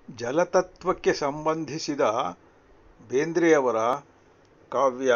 ಜಲತತ್ವಕ್ಕೆ ಸಂಬಂಧಿಸಿದ ಬೇಂದ್ರೆಯವರ ಕಾವ್ಯ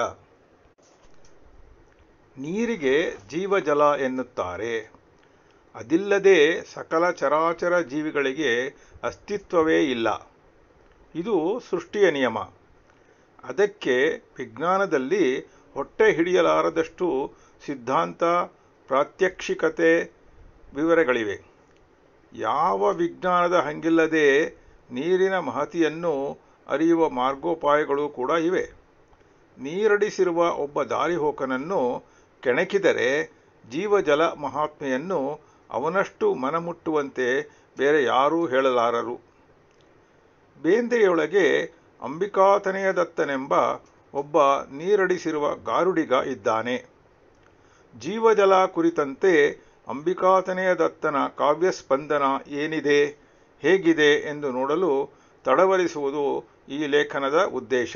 ನೀರಿಗೆ ಜೀವಜಲ ಎನ್ನುತ್ತಾರೆ ಅದಿಲ್ಲದೆ ಸಕಲ ಚರಾಚರ ಜೀವಿಗಳಿಗೆ ಅಸ್ತಿತ್ವವೇ ಇಲ್ಲ ಇದು ಸೃಷ್ಟಿಯ ನಿಯಮ ಅದಕ್ಕೆ ವಿಜ್ಞಾನದಲ್ಲಿ ಹೊಟ್ಟೆ ಹಿಡಿಯಲಾರದಷ್ಟು ಸಿದ್ಧಾಂತ ಪ್ರಾತ್ಯಕ್ಷಿಕತೆ ವಿವರಗಳಿವೆ ಯಾವ ವಿಜ್ಞಾನದ ಹಂಗಿಲ್ಲದೆ ನೀರಿನ ಮಹತಿಯನ್ನು ಅರಿಯುವ ಮಾರ್ಗೋಪಾಯಗಳು ಕೂಡ ಇವೆ ನೀರಡಿಸಿರುವ ಒಬ್ಬ ದಾರಿಹೋಕನನ್ನು ಕೆಣಕಿದರೆ ಜೀವಜಲ ಮಹಾತ್ಮೆಯನ್ನು ಅವನಷ್ಟು ಮನಮುಟ್ಟುವಂತೆ ಬೇರೆ ಯಾರೂ ಹೇಳಲಾರರು ಬೇಂದ್ರೆಯೊಳಗೆ ಅಂಬಿಕಾತನಯದತ್ತನೆಂಬ ಒಬ್ಬ ನೀರಡಿಸಿರುವ ಗಾರುಡಿಗ ಇದ್ದಾನೆ ಜೀವಜಲ ಕುರಿತಂತೆ ಅಂಬಿಕಾತನಯದತ್ತನ ಕಾವ್ಯಸ್ಪಂದನ ಏನಿದೆ ಹೇಗಿದೆ ಎಂದು ನೋಡಲು ತಡವರಿಸುವುದು ಈ ಲೇಖನದ ಉದ್ದೇಶ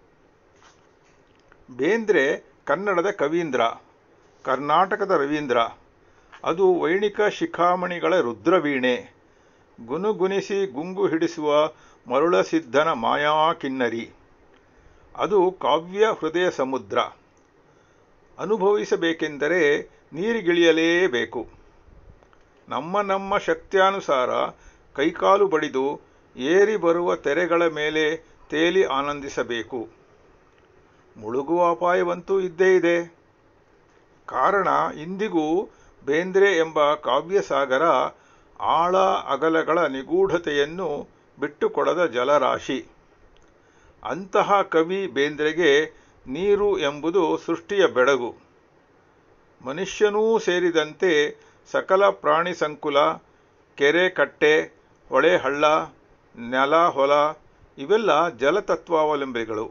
ಬೇಂದ್ರೆ ಕನ್ನಡದ ಕವೀಂದ್ರ ಕರ್ನಾಟಕದ ರವೀಂದ್ರ ಅದು ವೈಣಿಕ ಶಿಖಾಮಣಿಗಳ ರುದ್ರವೀಣೆ ಗುನುಗುನಿಸಿ ಗುಂಗು ಹಿಡಿಸುವ ಮರುಳಸಿದ್ಧನ ಮಾಯಾ ಕಿನ್ನರಿ ಅದು ಕಾವ್ಯ ಹೃದಯ ಸಮುದ್ರ ಅನುಭವಿಸಬೇಕೆಂದರೆ ನೀರಿಗಿಳಿಯಲೇಬೇಕು ನಮ್ಮ ನಮ್ಮ ಶಕ್ತ್ಯಾನುಸಾರ ಕೈಕಾಲು ಬಡಿದು ಏರಿ ಬರುವ ತೆರೆಗಳ ಮೇಲೆ ತೇಲಿ ಆನಂದಿಸಬೇಕು ಮುಳುಗುವ ಅಪಾಯವಂತೂ ಇದ್ದೇ ಇದೆ ಕಾರಣ ಇಂದಿಗೂ ಬೇಂದ್ರೆ ಎಂಬ ಕಾವ್ಯಸಾಗರ ಆಳ ಅಗಲಗಳ ನಿಗೂಢತೆಯನ್ನು ಬಿಟ್ಟುಕೊಡದ ಜಲರಾಶಿ ಅಂತಹ ಕವಿ ಬೇಂದ್ರೆಗೆ ನೀರು ಎಂಬುದು ಸೃಷ್ಟಿಯ ಬೆಡಗು ಮನುಷ್ಯನೂ ಸೇರಿದಂತೆ ಸಕಲ ಪ್ರಾಣಿ ಸಂಕುಲ ಕೆರೆ ಕಟ್ಟೆ ಹೊಳೆ ಹಳ್ಳ ನೆಲ ಹೊಲ ಇವೆಲ್ಲ ಜಲತತ್ವಾವಲಂಬಿಗಳು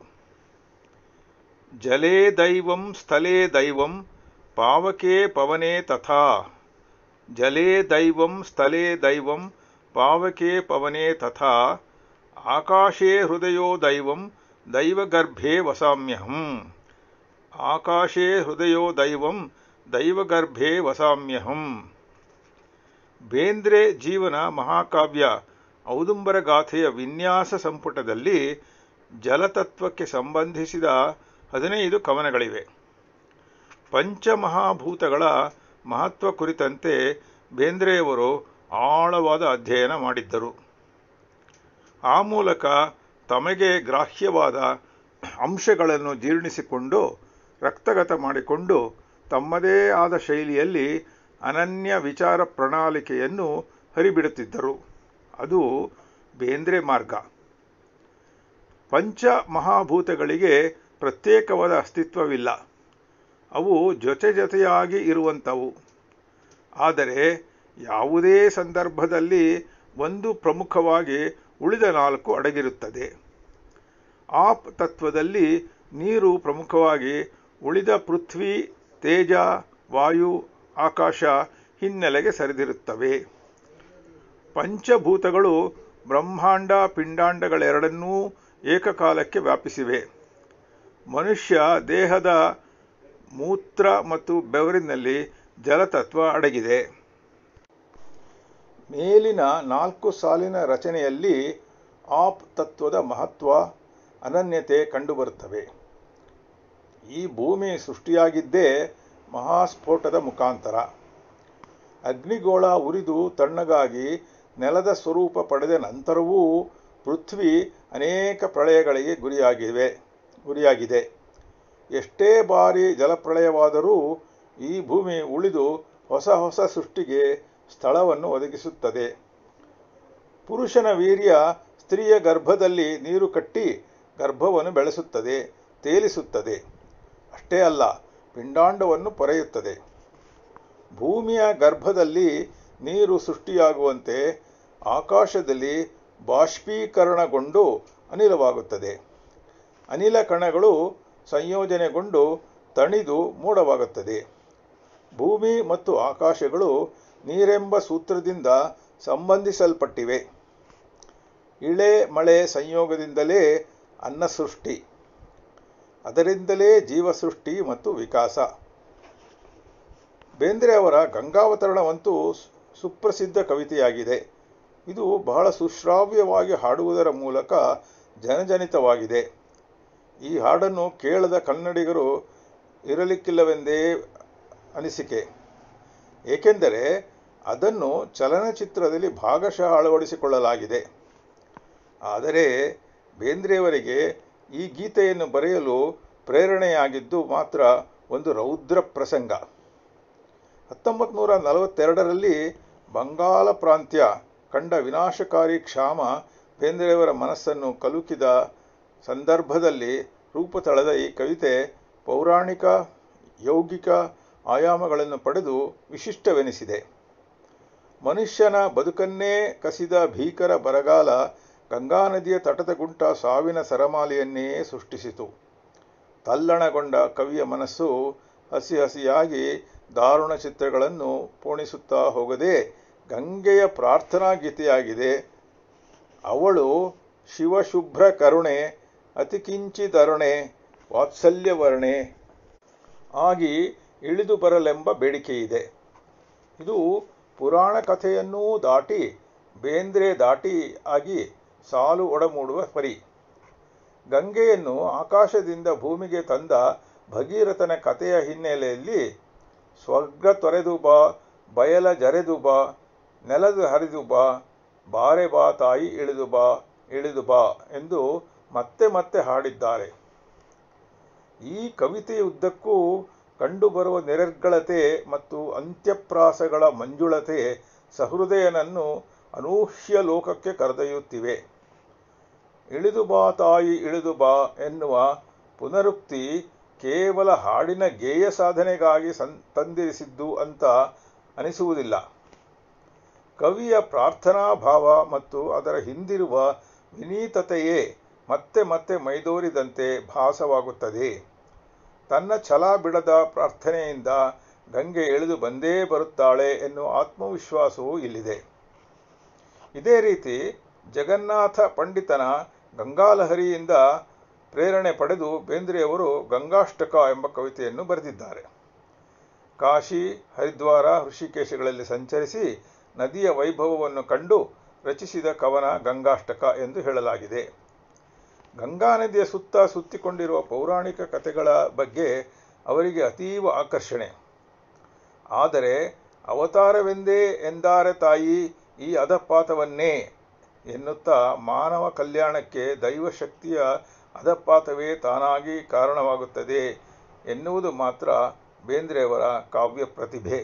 ಜಲೇ ದೈವಂ ಸ್ಥಳೇ ದೈವಂ ಪಾವಕೆ ಪವನೆ ತಥಾ ಜಲೇ ದೈವಂ ಸ್ಥಳೇ ದೈವಂ ಪಾವಕೆ ಪವನೆ ತಥಾ ಆಕಾಶೇ ಹೃದಯೋ ದೈವಂ ದೈವಗರ್ಭೆ ವಸಾಮ್ಯಹಂ ಆಕಾಶೇ ಹೃದಯೋ ದೈವಂ ದೈವಗರ್ಭೆ ವಸಾಮ್ಯಹಂ ಬೇಂದ್ರೆ ಜೀವನ ಮಹಾಕಾವ್ಯ ಔದುಂಬರಗಾಥೆಯ ವಿನ್ಯಾಸ ಸಂಪುಟದಲ್ಲಿ ಜಲತತ್ವಕ್ಕೆ ಸಂಬಂಧಿಸಿದ ಹದಿನೈದು ಕವನಗಳಿವೆ ಪಂಚಮಹಾಭೂತಗಳ ಮಹತ್ವ ಕುರಿತಂತೆ ಬೇಂದ್ರೆಯವರು ಆಳವಾದ ಅಧ್ಯಯನ ಮಾಡಿದ್ದರು ಆ ಮೂಲಕ ತಮಗೆ ಗ್ರಾಹ್ಯವಾದ ಅಂಶಗಳನ್ನು ಜೀರ್ಣಿಸಿಕೊಂಡು ರಕ್ತಗತ ಮಾಡಿಕೊಂಡು ತಮ್ಮದೇ ಆದ ಶೈಲಿಯಲ್ಲಿ ಅನನ್ಯ ವಿಚಾರ ಪ್ರಣಾಳಿಕೆಯನ್ನು ಹರಿಬಿಡುತ್ತಿದ್ದರು ಅದು ಬೇಂದ್ರೆ ಮಾರ್ಗ ಪಂಚ ಮಹಾಭೂತಗಳಿಗೆ ಪ್ರತ್ಯೇಕವಾದ ಅಸ್ತಿತ್ವವಿಲ್ಲ ಅವು ಜೊತೆ ಜೊತೆಯಾಗಿ ಇರುವಂಥವು ಆದರೆ ಯಾವುದೇ ಸಂದರ್ಭದಲ್ಲಿ ಒಂದು ಪ್ರಮುಖವಾಗಿ ಉಳಿದ ನಾಲ್ಕು ಅಡಗಿರುತ್ತದೆ ಆಪ್ ತತ್ವದಲ್ಲಿ ನೀರು ಪ್ರಮುಖವಾಗಿ ಉಳಿದ ಪೃಥ್ವಿ ತೇಜ ವಾಯು ಆಕಾಶ ಹಿನ್ನೆಲೆಗೆ ಸರಿದಿರುತ್ತವೆ ಪಂಚಭೂತಗಳು ಬ್ರಹ್ಮಾಂಡ ಪಿಂಡಾಂಡಗಳೆರಡನ್ನೂ ಏಕಕಾಲಕ್ಕೆ ವ್ಯಾಪಿಸಿವೆ ಮನುಷ್ಯ ದೇಹದ ಮೂತ್ರ ಮತ್ತು ಬೆವರಿನಲ್ಲಿ ಜಲತತ್ವ ಅಡಗಿದೆ ಮೇಲಿನ ನಾಲ್ಕು ಸಾಲಿನ ರಚನೆಯಲ್ಲಿ ಆಪ್ ತತ್ವದ ಮಹತ್ವ ಅನನ್ಯತೆ ಕಂಡುಬರುತ್ತವೆ ಈ ಭೂಮಿ ಸೃಷ್ಟಿಯಾಗಿದ್ದೇ ಮಹಾಸ್ಫೋಟದ ಮುಖಾಂತರ ಅಗ್ನಿಗೋಳ ಉರಿದು ತಣ್ಣಗಾಗಿ ನೆಲದ ಸ್ವರೂಪ ಪಡೆದ ನಂತರವೂ ಪೃಥ್ವಿ ಅನೇಕ ಪ್ರಳಯಗಳಿಗೆ ಗುರಿಯಾಗಿವೆ ಗುರಿಯಾಗಿದೆ ಎಷ್ಟೇ ಬಾರಿ ಜಲಪ್ರಳಯವಾದರೂ ಈ ಭೂಮಿ ಉಳಿದು ಹೊಸ ಹೊಸ ಸೃಷ್ಟಿಗೆ ಸ್ಥಳವನ್ನು ಒದಗಿಸುತ್ತದೆ ಪುರುಷನ ವೀರ್ಯ ಸ್ತ್ರೀಯ ಗರ್ಭದಲ್ಲಿ ನೀರು ಕಟ್ಟಿ ಗರ್ಭವನ್ನು ಬೆಳೆಸುತ್ತದೆ ತೇಲಿಸುತ್ತದೆ ಅಷ್ಟೇ ಅಲ್ಲ ಪಿಂಡಾಂಡವನ್ನು ಪೊರೆಯುತ್ತದೆ ಭೂಮಿಯ ಗರ್ಭದಲ್ಲಿ ನೀರು ಸೃಷ್ಟಿಯಾಗುವಂತೆ ಆಕಾಶದಲ್ಲಿ ಬಾಷ್ಪೀಕರಣಗೊಂಡು ಅನಿಲವಾಗುತ್ತದೆ ಅನಿಲ ಕಣಗಳು ಸಂಯೋಜನೆಗೊಂಡು ತಣಿದು ಮೋಡವಾಗುತ್ತದೆ ಭೂಮಿ ಮತ್ತು ಆಕಾಶಗಳು ನೀರೆಂಬ ಸೂತ್ರದಿಂದ ಸಂಬಂಧಿಸಲ್ಪಟ್ಟಿವೆ ಇಳೆ ಮಳೆ ಸಂಯೋಗದಿಂದಲೇ ಅನ್ನ ಸೃಷ್ಟಿ ಅದರಿಂದಲೇ ಜೀವಸೃಷ್ಟಿ ಮತ್ತು ವಿಕಾಸ ಬೇಂದ್ರೆ ಅವರ ಗಂಗಾವತರಣವಂತೂ ಸುಪ್ರಸಿದ್ಧ ಕವಿತೆಯಾಗಿದೆ ಇದು ಬಹಳ ಸುಶ್ರಾವ್ಯವಾಗಿ ಹಾಡುವುದರ ಮೂಲಕ ಜನಜನಿತವಾಗಿದೆ ಈ ಹಾಡನ್ನು ಕೇಳದ ಕನ್ನಡಿಗರು ಇರಲಿಕ್ಕಿಲ್ಲವೆಂದೇ ಅನಿಸಿಕೆ ಏಕೆಂದರೆ ಅದನ್ನು ಚಲನಚಿತ್ರದಲ್ಲಿ ಭಾಗಶಃ ಅಳವಡಿಸಿಕೊಳ್ಳಲಾಗಿದೆ ಆದರೆ ಬೇಂದ್ರೆಯವರಿಗೆ ಈ ಗೀತೆಯನ್ನು ಬರೆಯಲು ಪ್ರೇರಣೆಯಾಗಿದ್ದು ಮಾತ್ರ ಒಂದು ರೌದ್ರ ಪ್ರಸಂಗ ಹತ್ತೊಂಬತ್ತು ನೂರ ನಲವತ್ತೆರಡರಲ್ಲಿ ಬಂಗಾಳ ಪ್ರಾಂತ್ಯ ಕಂಡ ವಿನಾಶಕಾರಿ ಕ್ಷಾಮ ಬೇಂದ್ರೆಯವರ ಮನಸ್ಸನ್ನು ಕಲುಕಿದ ಸಂದರ್ಭದಲ್ಲಿ ರೂಪ ತಳೆದ ಈ ಕವಿತೆ ಪೌರಾಣಿಕ ಯೌಗಿಕ ಆಯಾಮಗಳನ್ನು ಪಡೆದು ವಿಶಿಷ್ಟವೆನಿಸಿದೆ ಮನುಷ್ಯನ ಬದುಕನ್ನೇ ಕಸಿದ ಭೀಕರ ಬರಗಾಲ ಗಂಗಾ ನದಿಯ ತಟದಗುಂಟ ಸಾವಿನ ಸರಮಾಲೆಯನ್ನೇ ಸೃಷ್ಟಿಸಿತು ತಲ್ಲಣಗೊಂಡ ಕವಿಯ ಮನಸ್ಸು ಹಸಿ ಹಸಿಯಾಗಿ ದಾರುಣ ಚಿತ್ರಗಳನ್ನು ಪೋಣಿಸುತ್ತಾ ಹೋಗದೆ ಗಂಗೆಯ ಪ್ರಾರ್ಥನಾ ಗೀತೆಯಾಗಿದೆ ಅವಳು ಶಿವಶುಭ್ರ ಕರುಣೆ ಅತಿಕಿಂಚಿದರುಣೆ ವಾತ್ಸಲ್ಯವರ್ಣೆ ಆಗಿ ಇಳಿದು ಬರಲೆಂಬ ಬೇಡಿಕೆಯಿದೆ ಇದು ಪುರಾಣ ಕಥೆಯನ್ನೂ ದಾಟಿ ಬೇಂದ್ರೆ ದಾಟಿ ಆಗಿ ಸಾಲು ಒಡಮೂಡುವ ಪರಿ ಗಂಗೆಯನ್ನು ಆಕಾಶದಿಂದ ಭೂಮಿಗೆ ತಂದ ಭಗೀರಥನ ಕಥೆಯ ಹಿನ್ನೆಲೆಯಲ್ಲಿ ಸ್ವರ್ಗ ತೊರೆದು ಬಾ ಬಯಲ ಜರೆದು ಬಾ ನೆಲದ ಹರಿದು ಬಾ ಬಾರೆ ಬಾ ತಾಯಿ ಇಳಿದು ಬಾ ಇಳಿದು ಬಾ ಎಂದು ಮತ್ತೆ ಮತ್ತೆ ಹಾಡಿದ್ದಾರೆ ಈ ಕವಿತೆಯುದ್ದಕ್ಕೂ ಕಂಡುಬರುವ ನಿರರ್ಗಳತೆ ಮತ್ತು ಅಂತ್ಯಪ್ರಾಸಗಳ ಮಂಜುಳತೆ ಸಹೃದಯನನ್ನು ಅನೂಹ್ಯ ಲೋಕಕ್ಕೆ ಕರೆದೊಯ್ಯುತ್ತಿವೆ ಇಳಿದು ಬಾ ತಾಯಿ ಇಳಿದು ಬಾ ಎನ್ನುವ ಪುನರುಕ್ತಿ ಕೇವಲ ಹಾಡಿನ ಗೇಯ ಸಾಧನೆಗಾಗಿ ಸಂ ತಂದಿರಿಸಿದ್ದು ಅಂತ ಅನಿಸುವುದಿಲ್ಲ ಕವಿಯ ಪ್ರಾರ್ಥನಾ ಭಾವ ಮತ್ತು ಅದರ ಹಿಂದಿರುವ ವಿನೀತತೆಯೇ ಮತ್ತೆ ಮತ್ತೆ ಮೈದೋರಿದಂತೆ ಭಾಸವಾಗುತ್ತದೆ ತನ್ನ ಛಲ ಬಿಡದ ಪ್ರಾರ್ಥನೆಯಿಂದ ಗಂಗೆ ಇಳಿದು ಬಂದೇ ಬರುತ್ತಾಳೆ ಎನ್ನುವ ಆತ್ಮವಿಶ್ವಾಸವೂ ಇಲ್ಲಿದೆ ಇದೇ ರೀತಿ ಜಗನ್ನಾಥ ಪಂಡಿತನ ಗಂಗಾಲಹರಿಯಿಂದ ಪ್ರೇರಣೆ ಪಡೆದು ಬೇಂದ್ರೆಯವರು ಗಂಗಾಷ್ಟಕ ಎಂಬ ಕವಿತೆಯನ್ನು ಬರೆದಿದ್ದಾರೆ ಕಾಶಿ ಹರಿದ್ವಾರ ಋಷಿಕೇಶಗಳಲ್ಲಿ ಸಂಚರಿಸಿ ನದಿಯ ವೈಭವವನ್ನು ಕಂಡು ರಚಿಸಿದ ಕವನ ಗಂಗಾಷ್ಟಕ ಎಂದು ಹೇಳಲಾಗಿದೆ ಗಂಗಾ ನದಿಯ ಸುತ್ತ ಸುತ್ತಿಕೊಂಡಿರುವ ಪೌರಾಣಿಕ ಕಥೆಗಳ ಬಗ್ಗೆ ಅವರಿಗೆ ಅತೀವ ಆಕರ್ಷಣೆ ಆದರೆ ಅವತಾರವೆಂದೇ ಎಂದಾರೆ ತಾಯಿ ಈ ಅಧಪಾತವನ್ನೇ ಎನ್ನುತ್ತಾ ಮಾನವ ಕಲ್ಯಾಣಕ್ಕೆ ದೈವಶಕ್ತಿಯ ಅಧಪಾತವೇ ತಾನಾಗಿ ಕಾರಣವಾಗುತ್ತದೆ ಎನ್ನುವುದು ಮಾತ್ರ ಬೇಂದ್ರೆಯವರ ಕಾವ್ಯ ಪ್ರತಿಭೆ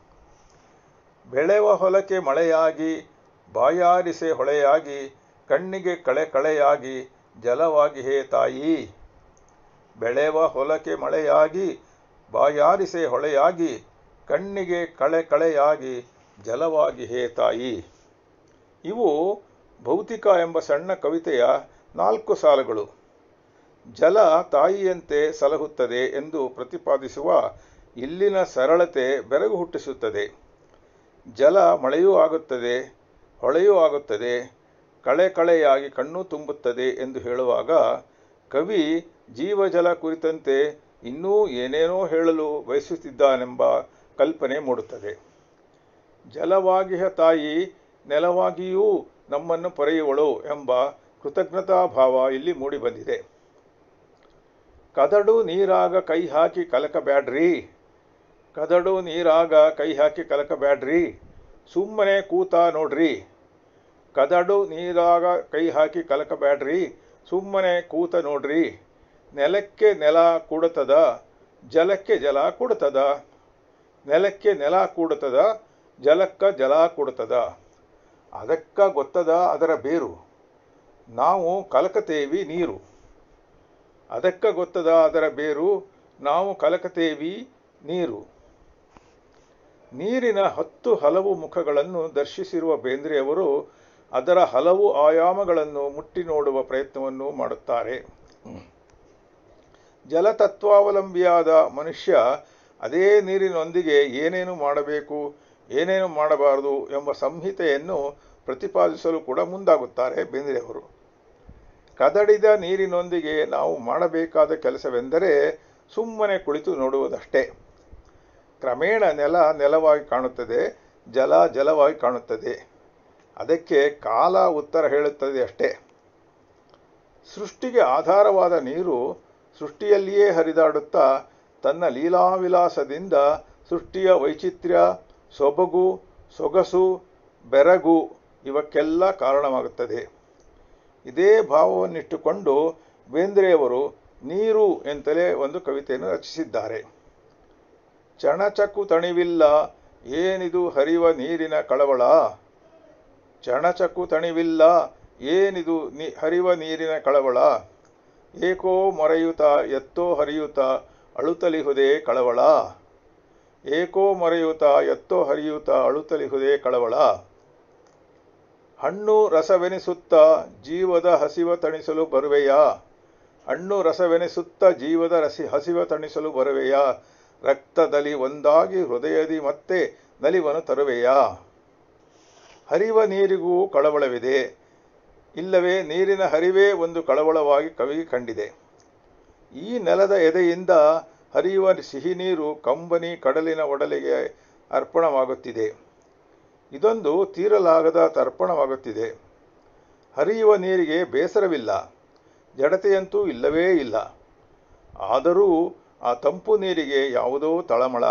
ಬೆಳೆವ ಹೊಲಕ್ಕೆ ಮಳೆಯಾಗಿ ಬಾಯಾರಿಸೆ ಹೊಳೆಯಾಗಿ ಕಣ್ಣಿಗೆ ಕಳೆ ಕಳೆಯಾಗಿ ಜಲವಾಗಿ ಹೇ ತಾಯಿ ಬೆಳೆವ ಹೊಲಕ್ಕೆ ಮಳೆಯಾಗಿ ಬಾಯಾರಿಸೆ ಹೊಳೆಯಾಗಿ ಕಣ್ಣಿಗೆ ಕಳೆ ಕಳೆಯಾಗಿ ಜಲವಾಗಿ ಹೇ ತಾಯಿ ಇವು ಭೌತಿಕ ಎಂಬ ಸಣ್ಣ ಕವಿತೆಯ ನಾಲ್ಕು ಸಾಲುಗಳು ಜಲ ತಾಯಿಯಂತೆ ಸಲಹುತ್ತದೆ ಎಂದು ಪ್ರತಿಪಾದಿಸುವ ಇಲ್ಲಿನ ಸರಳತೆ ಬೆರಗು ಹುಟ್ಟಿಸುತ್ತದೆ ಜಲ ಮಳೆಯೂ ಆಗುತ್ತದೆ ಹೊಳೆಯೂ ಆಗುತ್ತದೆ ಕಳೆ ಕಳೆಯಾಗಿ ಕಣ್ಣು ತುಂಬುತ್ತದೆ ಎಂದು ಹೇಳುವಾಗ ಕವಿ ಜೀವಜಲ ಕುರಿತಂತೆ ಇನ್ನೂ ಏನೇನೋ ಹೇಳಲು ಬಯಸುತ್ತಿದ್ದಾನೆಂಬ ಕಲ್ಪನೆ ಮೂಡುತ್ತದೆ ಜಲವಾಗಿಹ ತಾಯಿ ನೆಲವಾಗಿಯೂ ನಮ್ಮನ್ನು ಪೊರೆಯುವಳು ಎಂಬ ಕೃತಜ್ಞತಾಭಾವ ಇಲ್ಲಿ ಮೂಡಿಬಂದಿದೆ ಕದಡು ನೀರಾಗ ಕೈ ಹಾಕಿ ಕಲಕಬ್ಯಾಡ್ರಿ ಕದಡು ನೀರಾಗ ಕೈ ಹಾಕಿ ಕಲಕಬ್ಯಾಡ್ರಿ ಸುಮ್ಮನೆ ಕೂತ ನೋಡ್ರಿ ಕದಡು ನೀರಾಗ ಕೈ ಹಾಕಿ ಕಲಕಬ್ಯಾಡ್ರಿ ಸುಮ್ಮನೆ ಕೂತ ನೋಡ್ರಿ ನೆಲಕ್ಕೆ ನೆಲ ಕೂಡುತ್ತದ ಜಲಕ್ಕೆ ಜಲ ಕೂಡುತ್ತದ ನೆಲಕ್ಕೆ ನೆಲ ಕೂಡುತ್ತದ ಜಲಕ್ಕ ಜಲ ಕೂಡುತ್ತದ ಅದಕ್ಕ ಗೊತ್ತದ ಅದರ ಬೇರು ನಾವು ಕಲಕತೇವಿ ನೀರು ಅದಕ್ಕ ಗೊತ್ತದ ಅದರ ಬೇರು ನಾವು ಕಲಕತೇವಿ ನೀರು ನೀರಿನ ಹತ್ತು ಹಲವು ಮುಖಗಳನ್ನು ದರ್ಶಿಸಿರುವ ಬೇಂದ್ರೆಯವರು ಅದರ ಹಲವು ಆಯಾಮಗಳನ್ನು ಮುಟ್ಟಿ ನೋಡುವ ಪ್ರಯತ್ನವನ್ನು ಮಾಡುತ್ತಾರೆ ಜಲತತ್ವಾವಲಂಬಿಯಾದ ಮನುಷ್ಯ ಅದೇ ನೀರಿನೊಂದಿಗೆ ಏನೇನು ಮಾಡಬೇಕು ಏನೇನು ಮಾಡಬಾರದು ಎಂಬ ಸಂಹಿತೆಯನ್ನು ಪ್ರತಿಪಾದಿಸಲು ಕೂಡ ಮುಂದಾಗುತ್ತಾರೆ ಬೇಂದ್ರೆಯವರು ಕದಡಿದ ನೀರಿನೊಂದಿಗೆ ನಾವು ಮಾಡಬೇಕಾದ ಕೆಲಸವೆಂದರೆ ಸುಮ್ಮನೆ ಕುಳಿತು ನೋಡುವುದಷ್ಟೇ ಕ್ರಮೇಣ ನೆಲ ನೆಲವಾಗಿ ಕಾಣುತ್ತದೆ ಜಲ ಜಲವಾಗಿ ಕಾಣುತ್ತದೆ ಅದಕ್ಕೆ ಕಾಲ ಉತ್ತರ ಹೇಳುತ್ತದೆ ಅಷ್ಟೇ ಸೃಷ್ಟಿಗೆ ಆಧಾರವಾದ ನೀರು ಸೃಷ್ಟಿಯಲ್ಲಿಯೇ ಹರಿದಾಡುತ್ತಾ ತನ್ನ ಲೀಲಾವಿಲಾಸದಿಂದ ಸೃಷ್ಟಿಯ ವೈಚಿತ್ರ್ಯ ಸೊಬಗು ಸೊಗಸು ಬೆರಗು ಇವಕ್ಕೆಲ್ಲ ಕಾರಣವಾಗುತ್ತದೆ ಇದೇ ಭಾವವನ್ನಿಟ್ಟುಕೊಂಡು ಬೇಂದ್ರೆಯವರು ನೀರು ಎಂತಲೇ ಒಂದು ಕವಿತೆಯನ್ನು ರಚಿಸಿದ್ದಾರೆ ಚಣಚಕು ತಣಿವಿಲ್ಲ ಏನಿದು ಹರಿವ ನೀರಿನ ಕಳವಳ ಚಣಚಕು ತಣಿವಿಲ್ಲ ಏನಿದು ನಿ ಹರಿವ ನೀರಿನ ಕಳವಳ ಏಕೋ ಮೊರೆಯುತ ಎತ್ತೋ ಹರಿಯುತ ಅಳುತ್ತಲಿಹುದೇ ಕಳವಳ ಏಕೋ ಮೊರೆಯುತ ಎತ್ತೋ ಹರಿಯುತ ಅಳುತ್ತಲಿಹುದೇ ಕಳವಳ ಹಣ್ಣು ರಸವೆನಿಸುತ್ತ ಜೀವದ ಹಸಿವ ತಣಿಸಲು ಬರುವೆಯ ಹಣ್ಣು ರಸವೆನಿಸುತ್ತ ಜೀವದ ರಸಿ ಹಸಿವ ತಣಿಸಲು ಬರುವೆಯ ರಕ್ತದಲ್ಲಿ ಒಂದಾಗಿ ಹೃದಯದಿ ಮತ್ತೆ ನಲಿವನು ತರುವೆಯ ಹರಿವ ನೀರಿಗೂ ಕಳವಳವಿದೆ ಇಲ್ಲವೇ ನೀರಿನ ಹರಿವೇ ಒಂದು ಕಳವಳವಾಗಿ ಕವಿಗೆ ಕಂಡಿದೆ ಈ ನೆಲದ ಎದೆಯಿಂದ ಹರಿಯುವ ಸಿಹಿ ನೀರು ಕಂಬನಿ ಕಡಲಿನ ಒಡಲಿಗೆ ಅರ್ಪಣವಾಗುತ್ತಿದೆ ಇದೊಂದು ತೀರಲಾಗದ ತರ್ಪಣವಾಗುತ್ತಿದೆ ಹರಿಯುವ ನೀರಿಗೆ ಬೇಸರವಿಲ್ಲ ಜಡತೆಯಂತೂ ಇಲ್ಲವೇ ಇಲ್ಲ ಆದರೂ ಆ ತಂಪು ನೀರಿಗೆ ಯಾವುದೋ ತಳಮಳ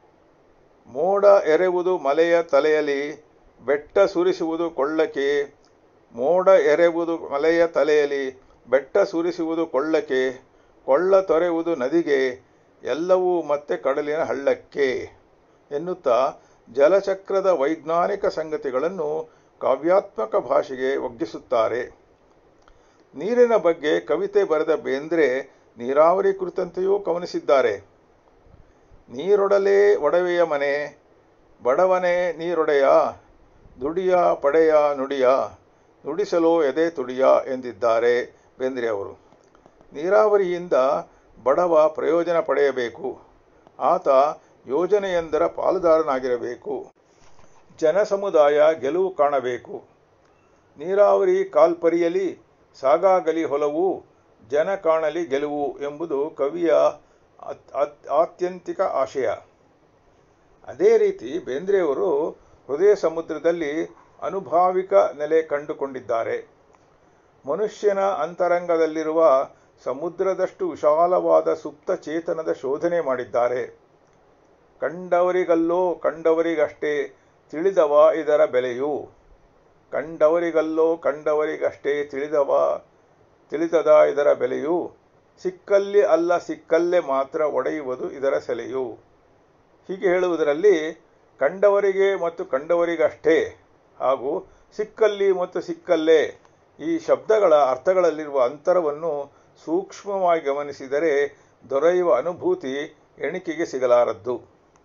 ಮೋಡ ಎರೆವುದು ಮಲೆಯ ತಲೆಯಲ್ಲಿ ಬೆಟ್ಟ ಸುರಿಸುವುದು ಕೊಳ್ಳಕ್ಕೆ ಮೋಡ ಎರೆವುದು ಮಲೆಯ ತಲೆಯಲ್ಲಿ ಬೆಟ್ಟ ಸುರಿಸುವುದು ಕೊಳ್ಳಕ್ಕೆ ಕೊಳ್ಳ ತೊರೆಯುವುದು ನದಿಗೆ ಎಲ್ಲವೂ ಮತ್ತೆ ಕಡಲಿನ ಹಳ್ಳಕ್ಕೆ ಎನ್ನುತ್ತಾ ಜಲಚಕ್ರದ ವೈಜ್ಞಾನಿಕ ಸಂಗತಿಗಳನ್ನು ಕಾವ್ಯಾತ್ಮಕ ಭಾಷೆಗೆ ಒಗ್ಗಿಸುತ್ತಾರೆ ನೀರಿನ ಬಗ್ಗೆ ಕವಿತೆ ಬರೆದ ಬೇಂದ್ರೆ ನೀರಾವರಿ ಕುರಿತಂತೆಯೂ ಗಮನಿಸಿದ್ದಾರೆ ನೀರೊಡಲೇ ಒಡವೆಯ ಮನೆ ಬಡವನೇ ನೀರೊಡೆಯ ದುಡಿಯ ಪಡೆಯ ನುಡಿಯ ನುಡಿಸಲು ಎದೆ ತುಡಿಯ ಎಂದಿದ್ದಾರೆ ಬೇಂದ್ರೆ ಅವರು ನೀರಾವರಿಯಿಂದ ಬಡವ ಪ್ರಯೋಜನ ಪಡೆಯಬೇಕು ಆತ ಯೋಜನೆಯೊಂದರ ಪಾಲುದಾರನಾಗಿರಬೇಕು ಜನಸಮುದಾಯ ಗೆಲುವು ಕಾಣಬೇಕು ನೀರಾವರಿ ಕಾಲ್ಪರಿಯಲಿ ಸಾಗಾಗಲಿ ಹೊಲವು ಜನ ಕಾಣಲಿ ಗೆಲುವು ಎಂಬುದು ಕವಿಯ ಆತ್ಯಂತಿಕ ಆಶಯ ಅದೇ ರೀತಿ ಬೇಂದ್ರೆಯವರು ಹೃದಯ ಸಮುದ್ರದಲ್ಲಿ ಅನುಭಾವಿಕ ನೆಲೆ ಕಂಡುಕೊಂಡಿದ್ದಾರೆ ಮನುಷ್ಯನ ಅಂತರಂಗದಲ್ಲಿರುವ ಸಮುದ್ರದಷ್ಟು ವಿಶಾಲವಾದ ಸುಪ್ತ ಚೇತನದ ಶೋಧನೆ ಮಾಡಿದ್ದಾರೆ ಕಂಡವರಿಗಲ್ಲೋ ಕಂಡವರಿಗಷ್ಟೇ ತಿಳಿದವ ಇದರ ಬೆಲೆಯು ಕಂಡವರಿಗಲ್ಲೋ ಕಂಡವರಿಗಷ್ಟೇ ತಿಳಿದವ ತಿಳಿದದ ಇದರ ಬೆಲೆಯು ಸಿಕ್ಕಲ್ಲಿ ಅಲ್ಲ ಸಿಕ್ಕಲ್ಲೇ ಮಾತ್ರ ಒಡೆಯುವುದು ಇದರ ಸೆಲೆಯು ಹೀಗೆ ಹೇಳುವುದರಲ್ಲಿ ಕಂಡವರಿಗೆ ಮತ್ತು ಕಂಡವರಿಗಷ್ಟೇ ಹಾಗೂ ಸಿಕ್ಕಲ್ಲಿ ಮತ್ತು ಸಿಕ್ಕಲ್ಲೇ ಈ ಶಬ್ದಗಳ ಅರ್ಥಗಳಲ್ಲಿರುವ ಅಂತರವನ್ನು ಸೂಕ್ಷ್ಮವಾಗಿ ಗಮನಿಸಿದರೆ ದೊರೆಯುವ ಅನುಭೂತಿ ಎಣಿಕೆಗೆ ಸಿಗಲಾರದ್ದು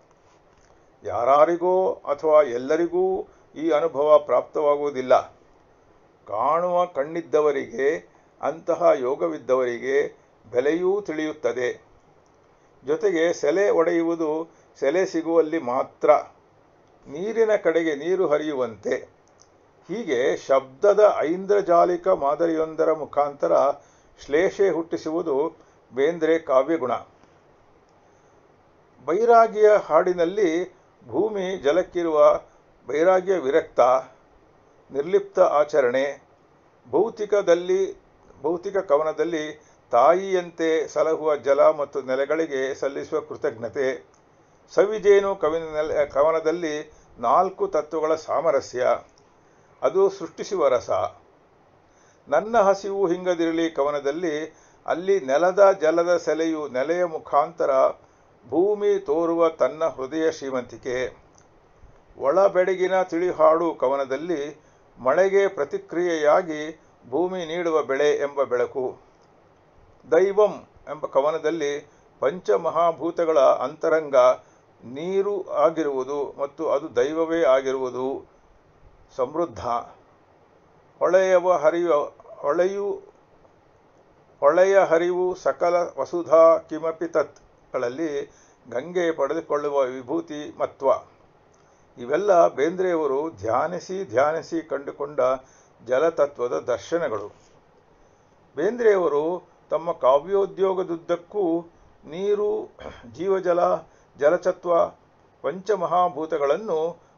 ಯಾರಾರಿಗೋ ಅಥವಾ ಎಲ್ಲರಿಗೂ ಈ ಅನುಭವ ಪ್ರಾಪ್ತವಾಗುವುದಿಲ್ಲ ಕಾಣುವ ಕಣ್ಣಿದ್ದವರಿಗೆ ಅಂತಹ ಯೋಗವಿದ್ದವರಿಗೆ ಬೆಲೆಯೂ ತಿಳಿಯುತ್ತದೆ ಜೊತೆಗೆ ಸೆಲೆ ಒಡೆಯುವುದು ಸೆಲೆ ಸಿಗುವಲ್ಲಿ ಮಾತ್ರ ನೀರಿನ ಕಡೆಗೆ ನೀರು ಹರಿಯುವಂತೆ ಹೀಗೆ ಶಬ್ದದ ಐಂದ್ರಜಾಲಿಕ ಮಾದರಿಯೊಂದರ ಮುಖಾಂತರ ಶ್ಲೇಷೆ ಹುಟ್ಟಿಸುವುದು ಬೇಂದ್ರೆ ಕಾವ್ಯಗುಣ ಬೈರಾಗಿಯ ಹಾಡಿನಲ್ಲಿ ಭೂಮಿ ಜಲಕ್ಕಿರುವ ಬೈರಾಗ್ಯ ವಿರಕ್ತ ನಿರ್ಲಿಪ್ತ ಆಚರಣೆ ಭೌತಿಕದಲ್ಲಿ ಭೌತಿಕ ಕವನದಲ್ಲಿ ತಾಯಿಯಂತೆ ಸಲಹುವ ಜಲ ಮತ್ತು ನೆಲೆಗಳಿಗೆ ಸಲ್ಲಿಸುವ ಕೃತಜ್ಞತೆ ಸವಿಜೇನು ಕವಿನ ನೆಲೆ ಕವನದಲ್ಲಿ ನಾಲ್ಕು ತತ್ವಗಳ ಸಾಮರಸ್ಯ ಅದು ಸೃಷ್ಟಿಸುವ ರಸ ನನ್ನ ಹಸಿವು ಹಿಂಗದಿರಲಿ ಕವನದಲ್ಲಿ ಅಲ್ಲಿ ನೆಲದ ಜಲದ ಸೆಲೆಯು ನೆಲೆಯ ಮುಖಾಂತರ ಭೂಮಿ ತೋರುವ ತನ್ನ ಹೃದಯ ಶ್ರೀಮಂತಿಕೆ ಒಳಬೆಡಗಿನ ತಿಳಿಹಾಡು ಕವನದಲ್ಲಿ ಮಳೆಗೆ ಪ್ರತಿಕ್ರಿಯೆಯಾಗಿ ಭೂಮಿ ನೀಡುವ ಬೆಳೆ ಎಂಬ ಬೆಳಕು ದೈವಂ ಎಂಬ ಕವನದಲ್ಲಿ ಪಂಚಮಹಾಭೂತಗಳ ಅಂತರಂಗ ನೀರು ಆಗಿರುವುದು ಮತ್ತು ಅದು ದೈವವೇ ಆಗಿರುವುದು ಸಮೃದ್ಧ ಹೊಳೆಯವ ಹರಿಯುವ ಹೊಳೆಯು ಹೊಳೆಯ ಹರಿವು ಸಕಲ ವಸುಧಾ ಕಿಮಪಿ ತತ್ಗಳಲ್ಲಿ ಗಂಗೆ ಪಡೆದುಕೊಳ್ಳುವ ವಿಭೂತಿ ಮತ್ವ ಇವೆಲ್ಲ ಬೇಂದ್ರೆಯವರು ಧ್ಯಾನಿಸಿ ಧ್ಯಾನಿಸಿ ಕಂಡುಕೊಂಡ ಜಲತತ್ವದ ದರ್ಶನಗಳು ಬೇಂದ್ರೆಯವರು ತಮ್ಮ ಕಾವ್ಯೋದ್ಯೋಗದುದ್ದಕ್ಕೂ ನೀರು ಜೀವಜಲ ಜಲತತ್ವ ಪಂಚಮಹಾಭೂತಗಳನ್ನು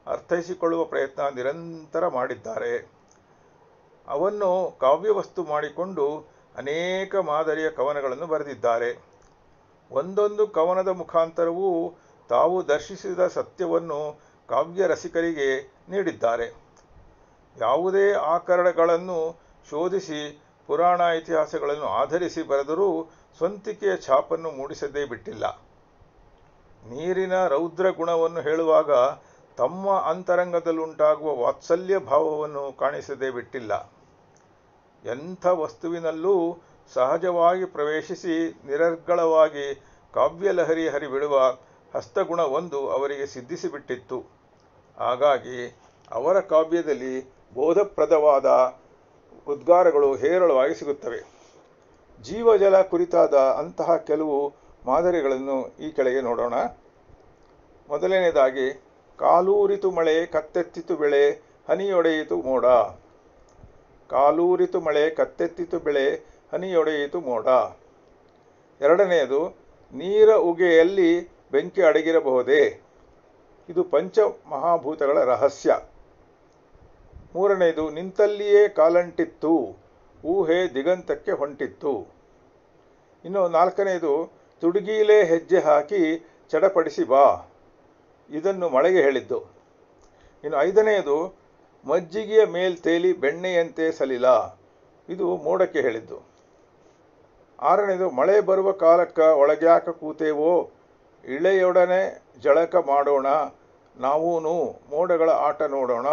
ಅರ್ಥೈಸಿಕೊಳ್ಳುವ ಪ್ರಯತ್ನ ನಿರಂತರ ಮಾಡಿದ್ದಾರೆ ಅವನ್ನು ಕಾವ್ಯವಸ್ತು ಮಾಡಿಕೊಂಡು ಅನೇಕ ಮಾದರಿಯ ಕವನಗಳನ್ನು ಬರೆದಿದ್ದಾರೆ ಒಂದೊಂದು ಕವನದ ಮುಖಾಂತರವೂ ತಾವು ದರ್ಶಿಸಿದ ಸತ್ಯವನ್ನು ಕಾವ್ಯ ರಸಿಕರಿಗೆ ನೀಡಿದ್ದಾರೆ ಯಾವುದೇ ಆಕರಣಗಳನ್ನು ಶೋಧಿಸಿ ಪುರಾಣ ಇತಿಹಾಸಗಳನ್ನು ಆಧರಿಸಿ ಬರೆದರೂ ಸ್ವಂತಿಕೆಯ ಛಾಪನ್ನು ಮೂಡಿಸದೇ ಬಿಟ್ಟಿಲ್ಲ ನೀರಿನ ರೌದ್ರ ಗುಣವನ್ನು ಹೇಳುವಾಗ ತಮ್ಮ ಅಂತರಂಗದಲ್ಲುಂಟಾಗುವ ವಾತ್ಸಲ್ಯ ಭಾವವನ್ನು ಕಾಣಿಸದೇ ಬಿಟ್ಟಿಲ್ಲ ಎಂಥ ವಸ್ತುವಿನಲ್ಲೂ ಸಹಜವಾಗಿ ಪ್ರವೇಶಿಸಿ ನಿರರ್ಗಳವಾಗಿ ಕಾವ್ಯಲಹರಿ ಹರಿಬಿಡುವ ಹಸ್ತಗುಣ ಒಂದು ಅವರಿಗೆ ಸಿದ್ಧಿಸಿಬಿಟ್ಟಿತ್ತು ಹಾಗಾಗಿ ಅವರ ಕಾವ್ಯದಲ್ಲಿ ಬೋಧಪ್ರದವಾದ ಉದ್ಗಾರಗಳು ಹೇರಳವಾಗಿ ಸಿಗುತ್ತವೆ ಜೀವಜಲ ಕುರಿತಾದ ಅಂತಹ ಕೆಲವು ಮಾದರಿಗಳನ್ನು ಈ ಕೆಳಗೆ ನೋಡೋಣ ಮೊದಲನೆಯದಾಗಿ ಕಾಲೂರಿತು ಮಳೆ ಕತ್ತೆತ್ತಿತು ಬೆಳೆ ಹನಿಯೊಡೆಯಿತು ಮೋಡ ಕಾಲೂರಿತು ಮಳೆ ಕತ್ತೆತ್ತಿತು ಬೆಳೆ ಹನಿಯೊಡೆಯಿತು ಮೋಡ ಎರಡನೆಯದು ನೀರ ಉಗೆಯಲ್ಲಿ ಬೆಂಕಿ ಅಡಗಿರಬಹುದೇ ಇದು ಪಂಚ ಮಹಾಭೂತಗಳ ರಹಸ್ಯ ಮೂರನೆಯದು ನಿಂತಲ್ಲಿಯೇ ಕಾಲಂಟಿತ್ತು ಊಹೆ ದಿಗಂತಕ್ಕೆ ಹೊಂಟಿತ್ತು ಇನ್ನು ನಾಲ್ಕನೆಯದು ತುಡುಗೀಲೆ ಹೆಜ್ಜೆ ಹಾಕಿ ಚಡಪಡಿಸಿ ಬಾ ಇದನ್ನು ಮಳೆಗೆ ಹೇಳಿದ್ದು ಇನ್ನು ಐದನೆಯದು ಮಜ್ಜಿಗೆಯ ಮೇಲ್ ತೇಲಿ ಬೆಣ್ಣೆಯಂತೆ ಸಲಿಲ ಇದು ಮೋಡಕ್ಕೆ ಹೇಳಿದ್ದು ಆರನೇದು ಮಳೆ ಬರುವ ಕಾಲಕ್ಕ ಒಳಗ್ಯಾಕ ಕೂತೇವೋ ಇಳೆಯೊಡನೆ ಜಳಕ ಮಾಡೋಣ ನಾವೂನು ಮೋಡಗಳ ಆಟ ನೋಡೋಣ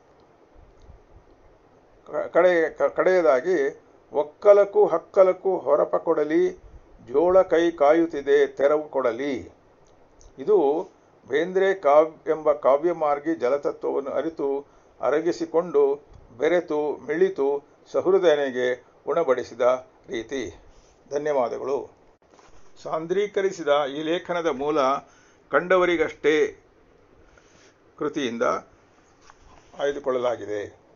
ಕಡೆ ಕಡೆಯದಾಗಿ ಒಕ್ಕಲಕ್ಕೂ ಹಕ್ಕಲಕ್ಕೂ ಹೊರಪ ಕೊಡಲಿ ಜೋಳ ಕೈ ಕಾಯುತ್ತಿದೆ ತೆರವು ಕೊಡಲಿ ಇದು ಬೇಂದ್ರೆ ಕಾವ್ಯ ಎಂಬ ಕಾವ್ಯಮಾರ್ಗಿ ಜಲತತ್ವವನ್ನು ಅರಿತು ಅರಗಿಸಿಕೊಂಡು ಬೆರೆತು ಮಿಳಿತು ಸಹೃದಯನಿಗೆ ಉಣಬಡಿಸಿದ ರೀತಿ ಧನ್ಯವಾದಗಳು ಸಾಂದ್ರೀಕರಿಸಿದ ಈ ಲೇಖನದ ಮೂಲ ಕಂಡವರಿಗಷ್ಟೇ ಕೃತಿಯಿಂದ ಆಯ್ದುಕೊಳ್ಳಲಾಗಿದೆ